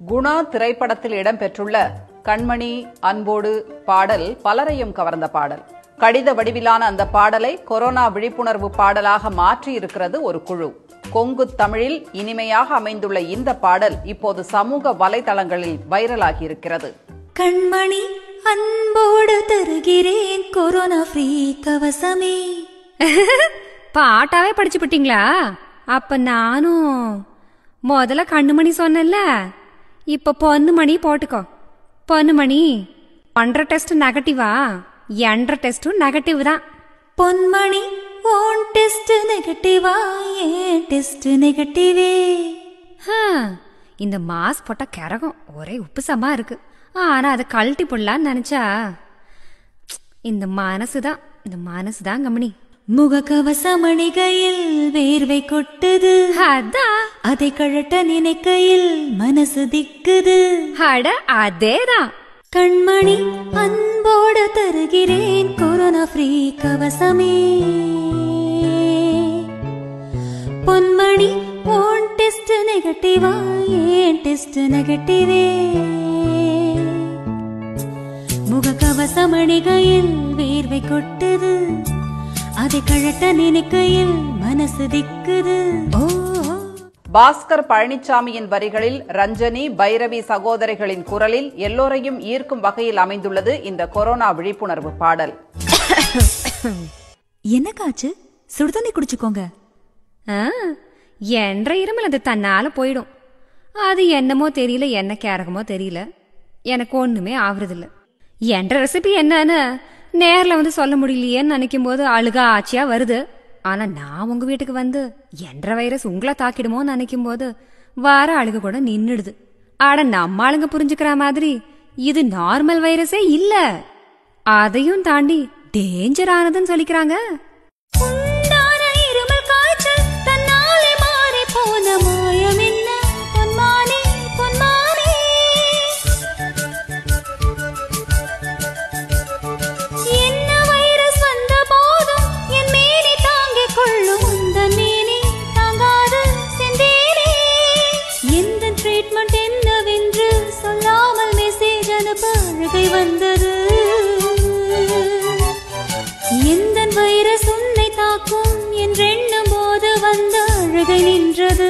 குணா திரைப்படத்தில் இடம்பெற்றுள்ள கண்மணி அன்போடு பாடல் பலரையும் கவர்ந்த பாடல் கடித வடிவிலான அந்த பாடலை கொரோனா விழிப்புணர்வு பாடலாக மாற்றி இருக்கிறது ஒரு குழு கொங்கு தமிழில் இனிமையாக அமைந்துள்ள இந்த பாடல் இப்போது சமூக வலைதளங்களில் வைரலாகி இருக்கிறது கண்மணி அன்போடு தருகிறேன் கொரோனா ஃப்ரீ கவசமே பாட்டாவே படிச்சு விட்டீங்களா அப்ப நானும் முதல்ல கண்ணுமணி சொன்னேன்ல இப்ப பொண்ணுமணி போட்டுக்கோ பொண்ணுமணி ஒன்றரை டெஸ்ட் நெகட்டிவா என்ற டெஸ்டும் நெகட்டிவ் தான் பொன்மணி ஓன் டெஸ்ட் நெகட்டிவா ஏன் டெஸ்ட் நெகட்டிவே ஹம், இந்த மாஸ் போட்டா கிறகம் ஒரே உப்புசமா இருக்கு ஆனா அதை கழட்டி போடலான்னு நினைச்சா இந்த மனசு தான் இந்த மனசு தான் கம்மனி முகக்கவசம் அணிகையில் வேர்வை கொட்டுது அதான் அதை கழட்ட நினைக்கையில் மனசு திக்குது அட அதேதான் கண்மணி அன்போடு தருகிறேன் கொரோனா ஃப்ரீ கவசமே பொன்மணி ஓன் டெஸ்ட் நெகட்டிவா ஏன் டெஸ்ட் நெகட்டிவே முகக்கவசம் அணிகையில் வேர்வை கொட்டுது அதை கழட்ட நினைக்கையில் மனசு திக்குது ஓ ஓ. பாஸ்கர் பழனிசாமியின் வரிகளில் ரஞ்சனி பைரவி சகோதரிகளின் குரலில் எல்லோரையும் ஈர்க்கும் வகையில் அமைந்துள்ளது இந்த கொரோனா விழிப்புணர்வு பாடல் என்னக்காச்சு சுடுதண்ணி குடிச்சுக்கோங்க ஆ, என்ற இருமல் அது தன்னால போயிடும் அது என்னமோ தெரியல என்ன கேரகமோ தெரியல எனக்கு ஒண்ணுமே ஆவறதில்ல என்ற ரெசிபி என்னன்னு நேர்ல வந்து சொல்ல முடியலையேன்னு நினைக்கும் போது அழுகா ஆச்சியா வருது ஆனா நான் உங்க வீட்டுக்கு வந்து என்ற வைரஸ் உங்களை தாக்கிடுமோன்னு நினைக்கும் போது வர அழுக கூட நின்னுடுது ஆட நம்ம ஆளுங்க புரிஞ்சுக்கிற மாதிரி இது நார்மல் வைரஸே இல்ல அதையும் தாண்டி டேஞ்சர் ஆனதுன்னு சொல்லிக்கிறாங்க உண்டான இருமல் காய்ச்சல் தன்னாலே மாறி போன மாயம் என்ன பொன்மானே பொன்மானே என்ன வைரஸ் வந்த போதும் என் மேனி தாங்கிக் கொள்ளும் உந்தன் மேனி தாங்காது செந்தேனே எந்த ட்ரீட்மெண்ட் என்னவென்று சொல்லாமல் மெசேஜ் அனுப்ப அழுகை வந்தது எந்த வைரஸ் உன்னை தாக்கும் என்றெண்ணும் போது வந்த அழுகை நின்றது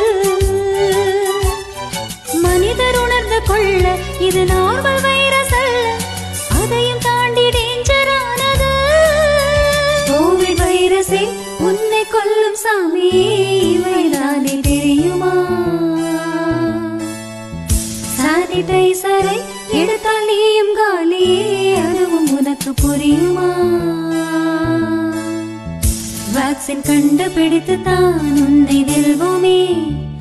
மனிதர் உணர்ந்து கொள்ள இது நார்மல் வைரஸ் அல்ல அதையும் தாண்டி டேஞ்சர் ஆனது கோவிட் வைரஸே உன்னை கொல்லும் சாமி இவைதானே தெரியுமா சானிடைசரை எடுத்தால் நீயும் காலியே அதுவும் உனக்கு புரியுமா வேக்சின் கண்டுபிடித்து தான் உன்னை வெல்வோமே